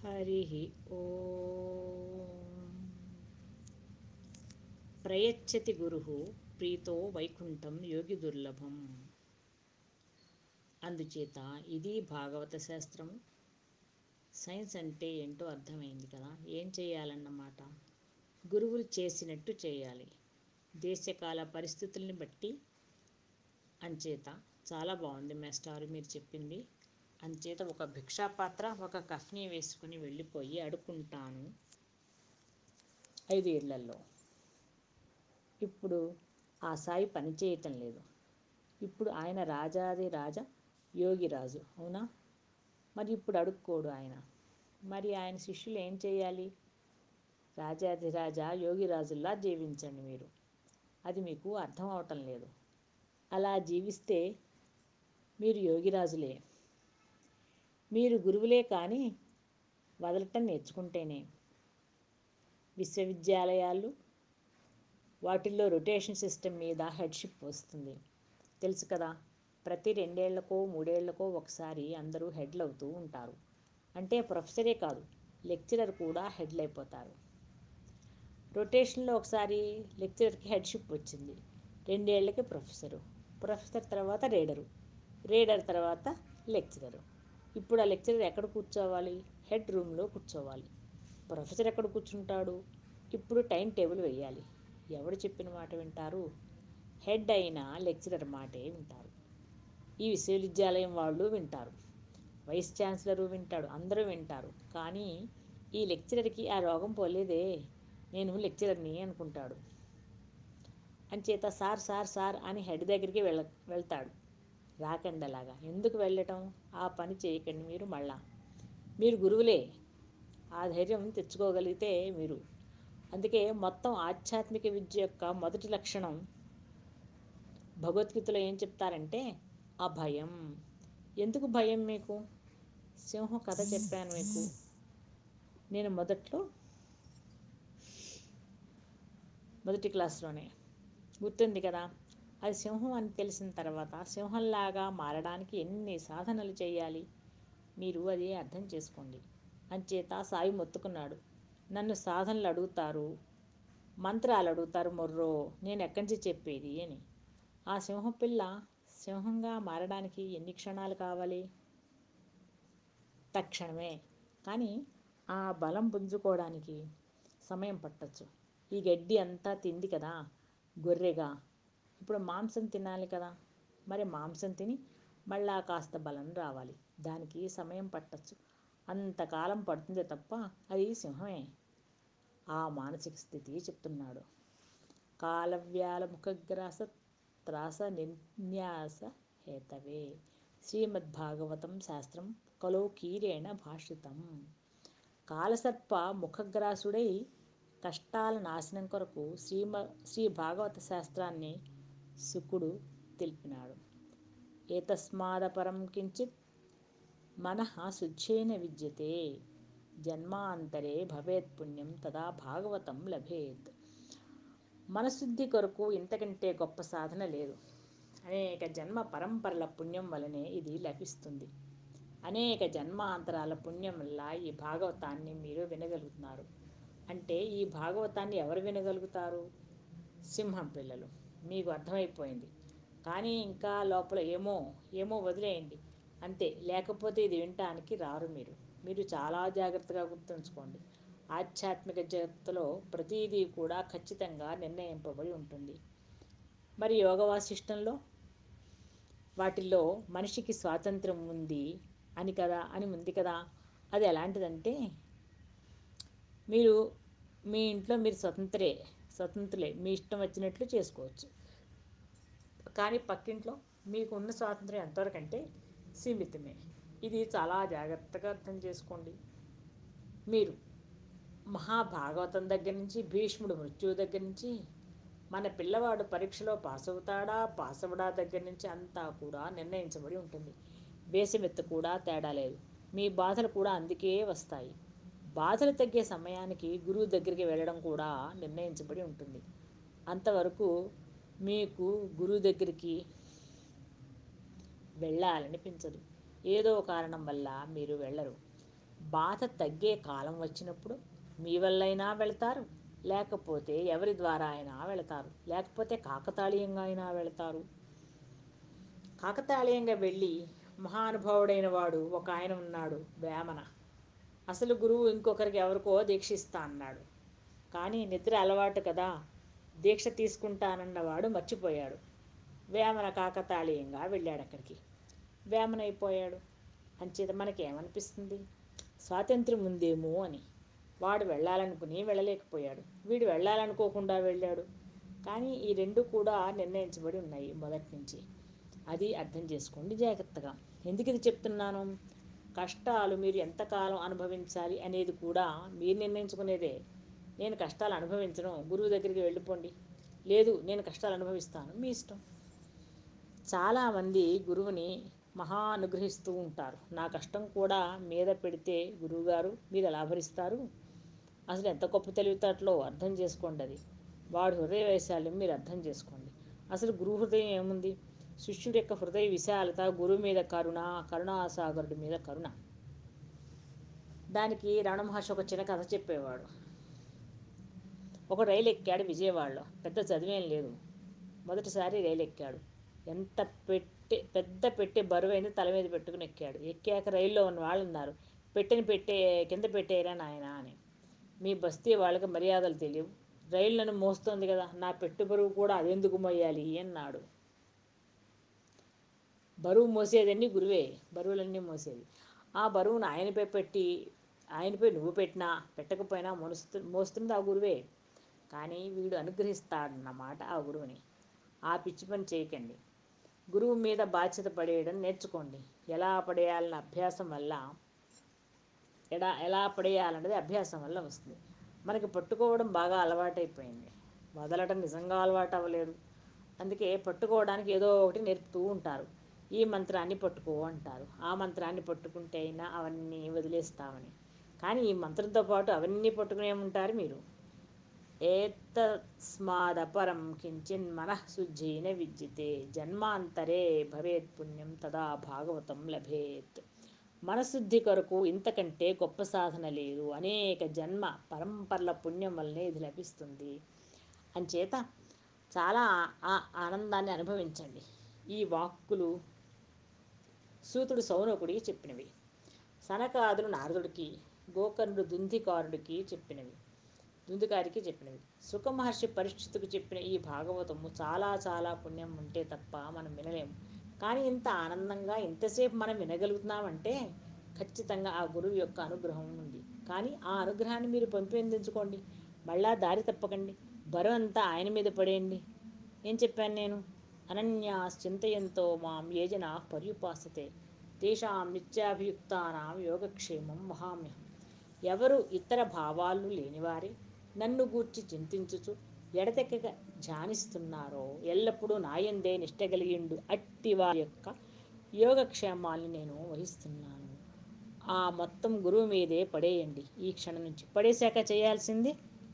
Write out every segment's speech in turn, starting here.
హరి ఓం ప్రయచ్చతి గురు ప్రీతో వైకుంఠం యోగి దుర్లభం అందుచేత ఇది భాగవత శాస్త్రం సైన్స్ అంటే ఏంటో అర్థమైంది కదా ఏం చేయాలన్నమాట గురువులు చేసినట్టు చేయాలి దేశకాల పరిస్థితుల్ని బట్టి అంచేత చాలా బాగుంది మేస్టారు మీరు చెప్పింది అంచేత ఒక భిక్షాపాత్ర ఒక కఫ్ని వేసుకుని వెళ్ళిపోయి అడుక్కుంటాను ఐదు ఏళ్లలో ఇప్పుడు ఆ సాయి పని చేయటం లేదు ఇప్పుడు ఆయన రాజాది రాజ యోగిరాజు అవునా మరి ఇప్పుడు అడుక్కోడు ఆయన మరి ఆయన శిష్యులు ఏం చేయాలి రాజాధిరాజా యోగిరాజుల్లా జీవించండి మీరు అది మీకు అర్థం అవటం లేదు అలా జీవిస్తే మీరు యోగిరాజులే మీరు గురువులే కానీ వదలటం నేర్చుకుంటేనే విశ్వవిద్యాలయాలు వాటిల్లో రొటేషన్ సిస్టమ్ మీద హెడ్షిప్ వస్తుంది తెలుసు కదా ప్రతి రెండేళ్లకో మూడేళ్లకో ఒకసారి అందరూ హెడ్లు అవుతూ ఉంటారు అంటే ప్రొఫెసరే కాదు లెక్చరర్ కూడా హెడ్లు అయిపోతారు రొటేషన్లో ఒకసారి లెక్చరర్కి హెడ్షిప్ వచ్చింది రెండేళ్లకి ప్రొఫెసరు ప్రొఫెసర్ తర్వాత రీడరు రీడర్ తర్వాత లెక్చరరు ఇప్పుడు ఆ లెక్చరర్ ఎక్కడ కూర్చోవాలి హెడ్ రూమ్లో కూర్చోవాలి ప్రొఫెసర్ ఎక్కడ కూర్చుంటాడు ఇప్పుడు టైం టేబుల్ వేయాలి ఎవడు చెప్పిన మాట వింటారు హెడ్ అయిన లెక్చరర్ మాటే వింటారు ఈ విశ్వవిద్యాలయం వాళ్ళు వింటారు వైస్ ఛాన్సలరు వింటాడు అందరూ వింటారు కానీ ఈ లెక్చరర్కి ఆ రోగం పోలేదే నేను లెక్చరర్ని అనుకుంటాడు అంచేత సార్ సార్ సార్ అని హెడ్ దగ్గరికి వెళ్ళ వెళ్తాడు రాకండి అలాగా ఎందుకు వెళ్ళటం ఆ పని చేయకండి మీరు మళ్ళా మీరు గురువులే ఆ ధైర్యం తెచ్చుకోగలిగితే మీరు అందుకే మొత్తం ఆధ్యాత్మిక విద్య యొక్క మొదటి లక్షణం భగవద్గీతలో ఏం చెప్తారంటే అభయం ఎందుకు భయం మీకు సింహం కథ చెప్పాను మీకు నేను మొదట్లో మొదటి క్లాస్లోనే గుర్తుంది కదా అది సింహం అని తెలిసిన తర్వాత సింహంలాగా మారడానికి ఎన్ని సాధనలు చేయాలి మీరు అది అర్థం చేసుకోండి అంచేత సాయి మొత్తుకున్నాడు నన్ను సాధనలు అడుగుతారు మంత్రాలు అడుగుతారు మొర్రో నేను ఎక్కడి నుంచి చెప్పేది అని ఆ సింహం పిల్ల సింహంగా మారడానికి ఎన్ని క్షణాలు కావాలి తక్షణమే కానీ ఆ బలం పుంజుకోవడానికి సమయం పట్టచ్చు ఈ గడ్డి అంతా తింది కదా గొర్రెగా ఇప్పుడు మాంసం తినాలి కదా మరి మాంసం తిని మళ్ళా కాస్త బలం రావాలి దానికి సమయం పట్టచ్చు అంతకాలం పడుతుంది తప్ప అది సింహమే ఆ మానసిక స్థితి చెప్తున్నాడు కాలవ్యాల ముఖగ్రాస త్రాస నిర్న్యాస హేతవే శ్రీమద్భాగవతం శాస్త్రం కలోకీరేణ భాషితం కాలసర్ప ముఖగ్రాసుడై కష్టాల నాశనం కొరకు శ్రీమ శ్రీ భాగవత శాస్త్రాన్ని శుకుడు తెలిపినాడు ఏతస్మాదపరం కించిత్ మనః శుద్ధేన విద్యతే జన్మాంతరే భవేత్ పుణ్యం తదా భాగవతం లభేత్ మనశుద్ధి కొరకు ఇంతకంటే గొప్ప సాధన లేదు అనేక జన్మ పరంపరల పుణ్యం వలనే ఇది లభిస్తుంది అనేక జన్మాంతరాల పుణ్యం వల్ల ఈ భాగవతాన్ని మీరు వినగలుగుతున్నారు అంటే ఈ భాగవతాన్ని ఎవరు వినగలుగుతారు సింహం పిల్లలు మీకు అర్థమైపోయింది కానీ ఇంకా లోపల ఏమో ఏమో వదిలేయండి అంతే లేకపోతే ఇది వినటానికి రారు మీరు మీరు చాలా జాగ్రత్తగా గుర్తుంచుకోండి ఆధ్యాత్మిక జగత్తులో ప్రతిదీ కూడా ఖచ్చితంగా నిర్ణయింపబడి ఉంటుంది మరి యోగ వాసిష్టంలో వాటిల్లో మనిషికి స్వాతంత్రం ఉంది అని కదా అని ఉంది కదా అది ఎలాంటిదంటే మీరు మీ ఇంట్లో మీరు స్వతంత్రే స్వతంత్రులే మీ ఇష్టం వచ్చినట్లు చేసుకోవచ్చు కానీ పక్కింట్లో మీకు ఉన్న స్వాతంత్రం ఎంతవరకు అంటే సీమితమే ఇది చాలా జాగ్రత్తగా అర్థం చేసుకోండి మీరు మహాభాగవతం దగ్గర నుంచి భీష్ముడు మృత్యువు దగ్గర నుంచి మన పిల్లవాడు పరీక్షలో పాస్ అవుతాడా పాస్ అవ్వడా దగ్గర నుంచి అంతా కూడా నిర్ణయించబడి ఉంటుంది వేసమెత్తు కూడా తేడా లేదు మీ బాధలు కూడా అందుకే వస్తాయి బాధలు తగ్గే సమయానికి గురువు దగ్గరికి వెళ్ళడం కూడా నిర్ణయించబడి ఉంటుంది అంతవరకు మీకు గురువు దగ్గరికి వెళ్ళాలనిపించదు ఏదో కారణం వల్ల మీరు వెళ్ళరు బాధ తగ్గే కాలం వచ్చినప్పుడు మీ వల్లైనా వెళతారు లేకపోతే ఎవరి ద్వారా అయినా వెళతారు లేకపోతే కాకతాళీయంగా అయినా వెళతారు కాకతాళీయంగా వెళ్ళి మహానుభావుడైన వాడు ఒక ఆయన ఉన్నాడు వేమన అసలు గురువు ఇంకొకరికి ఎవరికో దీక్షిస్తా అన్నాడు కానీ నిద్ర అలవాటు కదా దీక్ష తీసుకుంటానన్నవాడు మర్చిపోయాడు వేమన కాకతాళీయంగా వెళ్ళాడు అక్కడికి వేమన అయిపోయాడు అంచేత మనకేమనిపిస్తుంది స్వాతంత్ర్యం ఉందేమో అని వాడు వెళ్ళాలనుకుని వెళ్ళలేకపోయాడు వీడు వెళ్ళాలనుకోకుండా వెళ్ళాడు కానీ ఈ రెండు కూడా నిర్ణయించబడి ఉన్నాయి మొదటి నుంచి అది అర్థం చేసుకోండి జాగ్రత్తగా ఎందుకు ఇది చెప్తున్నాను కష్టాలు మీరు ఎంతకాలం అనుభవించాలి అనేది కూడా మీరు నిర్ణయించుకునేదే నేను కష్టాలు అనుభవించను గురువు దగ్గరికి వెళ్ళిపోండి లేదు నేను కష్టాలు అనుభవిస్తాను మీ ఇష్టం చాలామంది గురువుని మహా అనుగ్రహిస్తూ ఉంటారు నా కష్టం కూడా మీద పెడితే గురువుగారు మీరు ఎలా భరిస్తారు అసలు ఎంత గొప్ప తెలివితేటలో అర్థం చేసుకోండి అది వాడు హృదయ వైశాల్యం మీరు అర్థం చేసుకోండి అసలు గురువు హృదయం ఏముంది శిష్యుడి యొక్క హృదయ విశాలత గురువు మీద కరుణ కరుణాసాగరుడి మీద కరుణ దానికి రమణ మహర్షి ఒక చిన్న కథ చెప్పేవాడు ఒక రైలు ఎక్కాడు విజయవాడలో పెద్ద చదివేం లేదు మొదటిసారి రైలు ఎక్కాడు ఎంత పెట్టే పెద్ద పెట్టే బరువైంది తల మీద పెట్టుకుని ఎక్కాడు ఎక్కాక రైల్లో ఉన్న వాళ్ళు ఉన్నారు పెట్టెని పెట్టే కింద పెట్టేయరా నాయన అని మీ బస్తీ వాళ్ళకి మర్యాదలు తెలియవు రైలు నన్ను మోస్తోంది కదా నా పెట్టు బరువు కూడా అదెందుకు మోయాలి అన్నాడు బరువు మోసేదన్నీ గురువే బరువులన్నీ మోసేది ఆ బరువును ఆయనపై పెట్టి ఆయనపై నువ్వు పెట్టినా పెట్టకపోయినా మోస్తు మోస్తుంది ఆ గురువే కానీ వీడు అనుగ్రహిస్తాడన్నమాట ఆ గురువుని ఆ పిచ్చి పని చేయకండి గురువు మీద బాధ్యత పడేయడం నేర్చుకోండి ఎలా పడేయాలన్న అభ్యాసం వల్ల ఎలా ఎలా పడేయాలన్నది అభ్యాసం వల్ల వస్తుంది మనకి పట్టుకోవడం బాగా అలవాటైపోయింది వదలడం నిజంగా అలవాటు అవ్వలేదు అందుకే పట్టుకోవడానికి ఏదో ఒకటి నేర్పుతూ ఉంటారు ఈ మంత్రాన్ని పట్టుకో అంటారు ఆ మంత్రాన్ని పట్టుకుంటే అయినా అవన్నీ వదిలేస్తామని కానీ ఈ మంత్రంతో పాటు అవన్నీ పట్టుకునే ఉంటారు మీరు ఏతస్మాదపరం కించిన్ మనఃశుద్ధేన విద్యతే జన్మాంతరే భవేత్ పుణ్యం తదా భాగవతం లభేత్ మనశుద్ధి కొరకు ఇంతకంటే గొప్ప సాధన లేదు అనేక జన్మ పరంపరల పుణ్యం వల్లనే ఇది లభిస్తుంది అంచేత చాలా ఆ- ఆనందాన్ని అనుభవించండి ఈ వాక్కులు సూతుడు సౌనకుడికి చెప్పినవి సనకాదులు నారదుడికి గోకర్ణుడు దుంధికారుడికి చెప్పినవి దుందుకారికి చెప్పినవి సుఖ మహర్షి పరీక్షితుకు చెప్పిన ఈ భాగవతము చాలా చాలా పుణ్యం ఉంటే తప్ప మనం వినలేము కానీ ఇంత ఆనందంగా ఇంతసేపు మనం వినగలుగుతున్నామంటే ఖచ్చితంగా ఆ గురువు యొక్క అనుగ్రహం ఉంది కానీ ఆ అనుగ్రహాన్ని మీరు పెంపొందించుకోండి మళ్ళా దారి తప్పకండి బరువు అంతా ఆయన మీద పడేయండి ఏం చెప్పాను నేను అనన్యాశ్చింతయంతో మాం ఏ జనా పర్యుపాసతే తేషాం నిత్యాభియుక్తానాం యోగక్షేమం మహామ్యహం ఎవరు ఇతర భావాలు లేనివారే నన్ను గూర్చి చింతించుచు ఎడతెక్కక ధ్యానిస్తున్నారో ఎల్లప్పుడూ నాయందే నిష్ట కలిగిండు అట్టి వారి యొక్క యోగక్షేమాల్ని నేను వహిస్తున్నాను ఆ మొత్తం గురువు మీదే పడేయండి ఈ క్షణం నుంచి పడేశాక చేయాల్సింది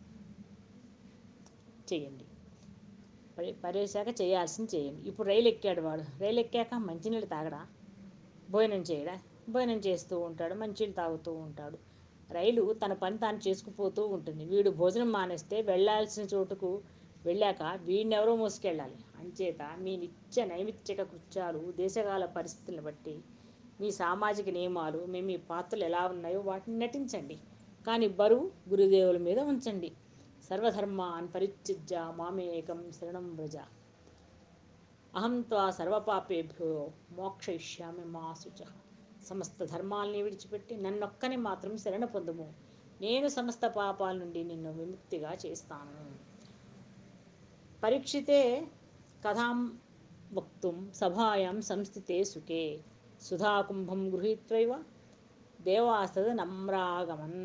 చేయండి పడే పడేశాక చేయాల్సింది చేయండి ఇప్పుడు రైలు ఎక్కాడు వాడు రైలు ఎక్కాక మంచినీళ్ళు తాగడా భోజనం చేయడా భోజనం చేస్తూ ఉంటాడు మంచినీళ్ళు తాగుతూ ఉంటాడు రైలు తన పని తాను చేసుకుపోతూ ఉంటుంది వీడు భోజనం మానేస్తే వెళ్ళాల్సిన చోటుకు వెళ్ళాక వీడిని ఎవరో మోసుకెళ్ళాలి అంచేత మీ నిత్య నైమిత్తిక కృత్యాలు దేశకాల పరిస్థితులను బట్టి మీ సామాజిక నియమాలు మీ మీ పాత్రలు ఎలా ఉన్నాయో వాటిని నటించండి కానీ బరువు గురుదేవుల మీద ఉంచండి సర్వధర్మాన్ పరిత్యజ్య మామేకం శరణం వ్రజ అహం త్వా సర్వపాపేభ్యో మోక్షయిష్యామి మా శుచ సమస్త ధర్మాల్ని విడిచిపెట్టి నన్నొక్కని మాత్రం శరణ పొందుము నేను సమస్త పాపాల నుండి నిన్ను విముక్తిగా చేస్తాను పరీక్షితే కథాం వక్తుం సభాయాం సంస్థితే సుఖే సుధాకుంభం గృహీత్వైవ దేవాసద నమ్రాగమన్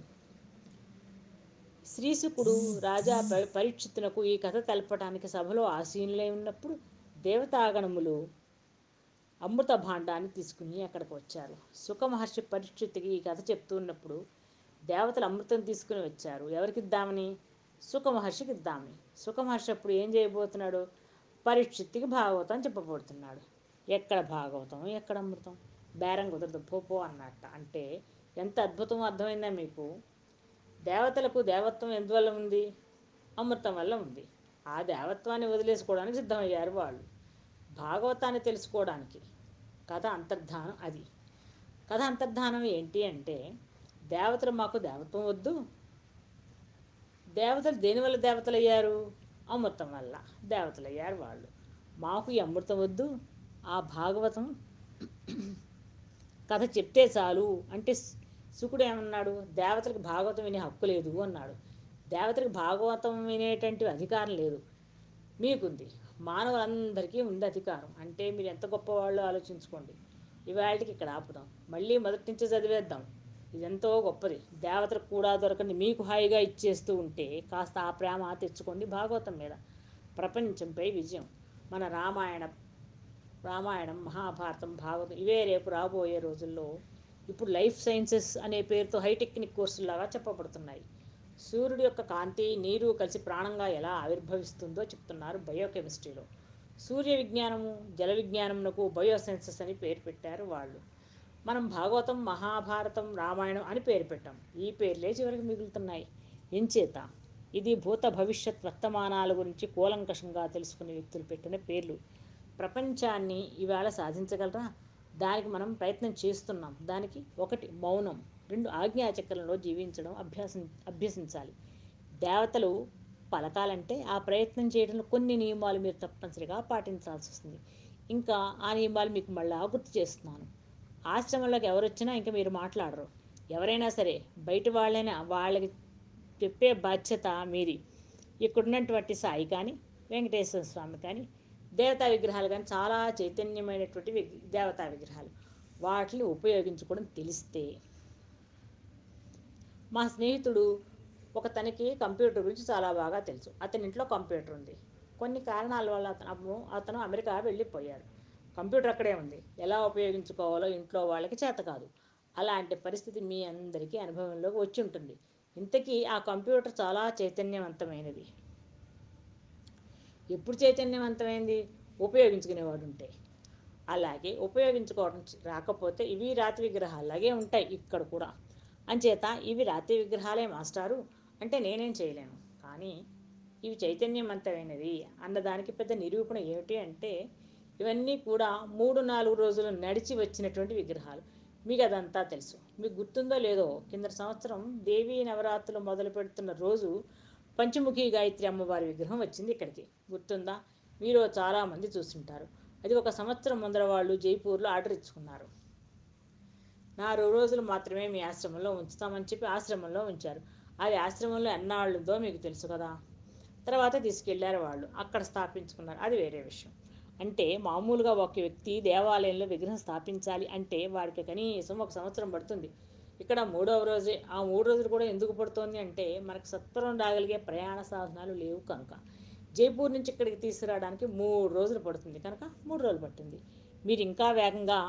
శ్రీశుకుడు రాజా ప- పరీక్షితునకు ఈ కథ తెలపడానికి సభలో ఆసీనులై ఉన్నప్పుడు దేవతాగణములు అమృత భాండాన్ని తీసుకుని అక్కడికి వచ్చారు సుఖ మహర్షి పరీక్షిత్తుకి ఈ కథ చెప్తున్నప్పుడు దేవతలు అమృతం తీసుకుని వచ్చారు ఎవరికి ఇద్దామని సుఖ మహర్షికి ఇద్దామని సుఖ మహర్షి అప్పుడు ఏం చేయబోతున్నాడు పరీక్షిత్తుకి భాగవతం చెప్పబోతున్నాడు ఎక్కడ భాగవతం ఎక్కడ అమృతం బేరం కుదరదు పో పో అన్నట్ట అంటే ఎంత అద్భుతం అర్థమైందా మీకు దేవతలకు దేవత్వం ఎందువల్ల ఉంది అమృతం వల్ల ఉంది ఆ దేవత్వాన్ని వదిలేసుకోవడానికి సిద్ధమయ్యారు వాళ్ళు భాగవతాన్ని తెలుసుకోవడానికి కథ అంతర్ధానం అది కథ అంతర్ధానం ఏంటి అంటే దేవతలు మాకు దేవత్వం వద్దు దేవతలు దేనివల్ల దేవతలు అయ్యారు అమృతం వల్ల దేవతలు అయ్యారు వాళ్ళు మాకు ఈ అమృతం వద్దు ఆ భాగవతం కథ చెప్తే చాలు అంటే శుకుడు ఏమన్నాడు దేవతలకు భాగవతం వినే హక్కు లేదు అన్నాడు దేవతలకు భాగవతం వినేటువంటి అధికారం లేదు మీకుంది మానవులందరికీ ఉంది అధికారం అంటే మీరు ఎంత గొప్పవాళ్ళు ఆలోచించుకోండి ఇవాళకి ఇక్కడ ఆపుదాం మళ్ళీ మొదటి నుంచి చదివేద్దాం ఇది ఎంతో గొప్పది దేవతలకు కూడా దొరకని మీకు హాయిగా ఇచ్చేస్తూ ఉంటే కాస్త ఆ ప్రేమ తెచ్చుకోండి భాగవతం మీద ప్రపంచంపై విజయం మన రామాయణ రామాయణం మహాభారతం భాగవతం ఇవే రేపు రాబోయే రోజుల్లో ఇప్పుడు లైఫ్ సైన్సెస్ అనే పేరుతో హైటెక్నిక్ కోర్సులాగా చెప్పబడుతున్నాయి సూర్యుడి యొక్క కాంతి నీరు కలిసి ప్రాణంగా ఎలా ఆవిర్భవిస్తుందో చెప్తున్నారు బయోకెమిస్ట్రీలో సూర్య విజ్ఞానము జల విజ్ఞానమునకు బయోసెన్సెస్ అని పేరు పెట్టారు వాళ్ళు మనం భాగవతం మహాభారతం రామాయణం అని పేరు పెట్టాం ఈ పేర్లే చివరికి మిగులుతున్నాయి ఎంచేత ఇది భూత భవిష్యత్ వర్తమానాల గురించి కూలంకషంగా తెలుసుకునే వ్యక్తులు పెట్టిన పేర్లు ప్రపంచాన్ని ఇవాళ సాధించగలరా దానికి మనం ప్రయత్నం చేస్తున్నాం దానికి ఒకటి మౌనం రెండు ఆజ్ఞాచక్రంలో జీవించడం అభ్యాసం అభ్యసించాలి దేవతలు పలకాలంటే ఆ ప్రయత్నం చేయడంలో కొన్ని నియమాలు మీరు తప్పనిసరిగా పాటించాల్సి వస్తుంది ఇంకా ఆ నియమాలు మీకు మళ్ళా గుర్తు చేస్తున్నాను ఆశ్రమంలోకి ఎవరు వచ్చినా ఇంకా మీరు మాట్లాడరు ఎవరైనా సరే బయట వాళ్ళైనా వాళ్ళకి చెప్పే బాధ్యత మీది ఇక్కడున్నటువంటి సాయి కానీ వెంకటేశ్వర స్వామి కానీ దేవతా విగ్రహాలు కానీ చాలా చైతన్యమైనటువంటి విగ్ దేవతా విగ్రహాలు వాటిని ఉపయోగించుకోవడం తెలిస్తే మా స్నేహితుడు ఒక తనకి కంప్యూటర్ గురించి చాలా బాగా తెలుసు అతని ఇంట్లో కంప్యూటర్ ఉంది కొన్ని కారణాల వల్ల అతను అతను అమెరికా వెళ్ళిపోయాడు కంప్యూటర్ అక్కడే ఉంది ఎలా ఉపయోగించుకోవాలో ఇంట్లో వాళ్ళకి చేత కాదు అలాంటి పరిస్థితి మీ అందరికీ అనుభవంలోకి వచ్చి ఉంటుంది ఇంతకీ ఆ కంప్యూటర్ చాలా చైతన్యవంతమైనది ఎప్పుడు చైతన్యవంతమైంది ఉపయోగించుకునేవాడు ఉంటే అలాగే ఉపయోగించుకోవడం రాకపోతే ఇవి రాతి విగ్రహాలాగే ఉంటాయి ఇక్కడ కూడా అంచేత ఇవి రాతి విగ్రహాలే మాస్టారు అంటే నేనేం చేయలేను కానీ ఇవి చైతన్యవంతమైనవి అన్నదానికి పెద్ద నిరూపణ ఏమిటి అంటే ఇవన్నీ కూడా మూడు నాలుగు రోజులు నడిచి వచ్చినటువంటి విగ్రహాలు మీకు అదంతా తెలుసు మీకు గుర్తుందో లేదో కింద సంవత్సరం దేవీ నవరాత్రులు మొదలు పెడుతున్న రోజు పంచముఖి గాయత్రి అమ్మవారి విగ్రహం వచ్చింది ఇక్కడికి గుర్తుందా మీరు చాలామంది చూస్తుంటారు అది ఒక సంవత్సరం ముందర వాళ్ళు జైపూర్లో ఆర్డర్ ఇచ్చుకున్నారు నాలుగు రోజులు మాత్రమే మీ ఆశ్రమంలో ఉంచుతామని చెప్పి ఆశ్రమంలో ఉంచారు అది ఆశ్రమంలో ఎన్నాళ్ళుందో మీకు తెలుసు కదా తర్వాత తీసుకెళ్లారు వాళ్ళు అక్కడ స్థాపించుకున్నారు అది వేరే విషయం అంటే మామూలుగా ఒక వ్యక్తి దేవాలయంలో విగ్రహం స్థాపించాలి అంటే వాడికి కనీసం ఒక సంవత్సరం పడుతుంది ఇక్కడ మూడవ రోజే ఆ మూడు రోజులు కూడా ఎందుకు పడుతోంది అంటే మనకు సత్వరం రాగలిగే ప్రయాణ సాధనాలు లేవు కనుక జైపూర్ నుంచి ఇక్కడికి తీసుకురావడానికి మూడు రోజులు పడుతుంది కనుక మూడు రోజులు పట్టింది మీరు ఇంకా వేగంగా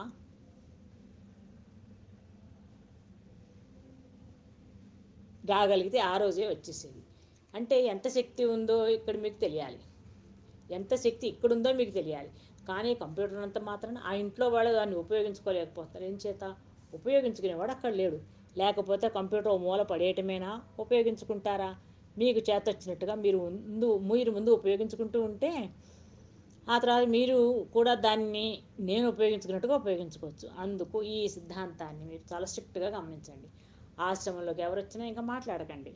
రాగలిగితే ఆ రోజే వచ్చేసేది అంటే ఎంత శక్తి ఉందో ఇక్కడ మీకు తెలియాలి ఎంత శక్తి ఇక్కడుందో మీకు తెలియాలి కానీ కంప్యూటర్ అంత మాత్రాన ఆ ఇంట్లో వాళ్ళు దాన్ని ఉపయోగించుకోలేకపోతారు ఏం చేత ఉపయోగించుకునేవాడు అక్కడ లేడు లేకపోతే కంప్యూటర్ ఓ మూల పడేయటమేనా ఉపయోగించుకుంటారా మీకు చేత వచ్చినట్టుగా మీరు ముందు మీరు ముందు ఉపయోగించుకుంటూ ఉంటే ఆ తర్వాత మీరు కూడా దాన్ని నేను ఉపయోగించుకున్నట్టుగా ఉపయోగించుకోవచ్చు అందుకు ఈ సిద్ధాంతాన్ని మీరు చాలా స్ట్రిక్ట్గా గమనించండి ఆశ్రమంలోకి ఎవరు వచ్చినా ఇంకా మాట్లాడకండి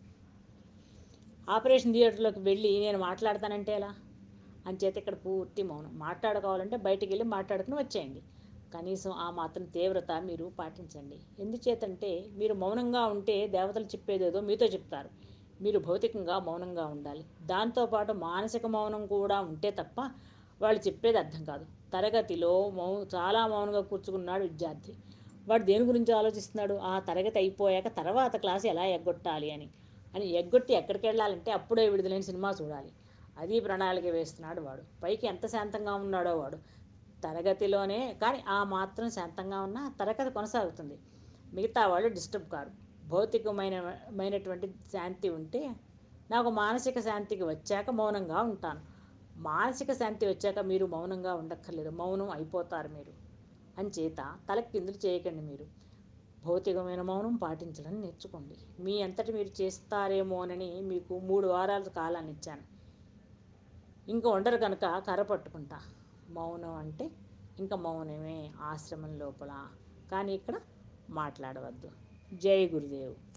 ఆపరేషన్ థియేటర్లోకి వెళ్ళి నేను మాట్లాడతానంటే ఎలా అంచేత ఇక్కడ పూర్తి మౌనం మాట్లాడుకోవాలంటే బయటికి వెళ్ళి మాట్లాడుకుని వచ్చేయండి కనీసం ఆ మాత్రం తీవ్రత మీరు పాటించండి ఎందుచేతంటే మీరు మౌనంగా ఉంటే దేవతలు చెప్పేదేదో మీతో చెప్తారు మీరు భౌతికంగా మౌనంగా ఉండాలి దాంతోపాటు మానసిక మౌనం కూడా ఉంటే తప్ప వాళ్ళు చెప్పేది అర్థం కాదు తరగతిలో మౌ చాలా మౌనంగా కూర్చుకున్నాడు విద్యార్థి వాడు దేని గురించి ఆలోచిస్తున్నాడు ఆ తరగతి అయిపోయాక తర్వాత క్లాస్ ఎలా ఎగ్గొట్టాలి అని అని ఎగ్గొట్టి ఎక్కడికి వెళ్ళాలంటే అప్పుడే విడుదలైన సినిమా చూడాలి అది ప్రణాళిక వేస్తున్నాడు వాడు పైకి ఎంత శాంతంగా ఉన్నాడో వాడు తరగతిలోనే కానీ ఆ మాత్రం శాంతంగా ఉన్న తరగతి కొనసాగుతుంది మిగతా వాళ్ళు డిస్టర్బ్ కారు భౌతికమైన మైనటువంటి శాంతి ఉంటే నాకు మానసిక శాంతికి వచ్చాక మౌనంగా ఉంటాను మానసిక శాంతి వచ్చాక మీరు మౌనంగా ఉండక్కర్లేదు మౌనం అయిపోతారు మీరు అంచేత తల కిందులు చేయకండి మీరు భౌతికమైన మౌనం పాటించడం నేర్చుకోండి మీ అంతటి మీరు చేస్తారేమోనని మీకు మూడు వారాల కాలాన్ని ఇచ్చాను ఇంకా ఉండరు కనుక కర్ర పట్టుకుంటా మౌనం అంటే ఇంకా మౌనమే ఆశ్రమం లోపల కానీ ఇక్కడ మాట్లాడవద్దు జై గురుదేవ్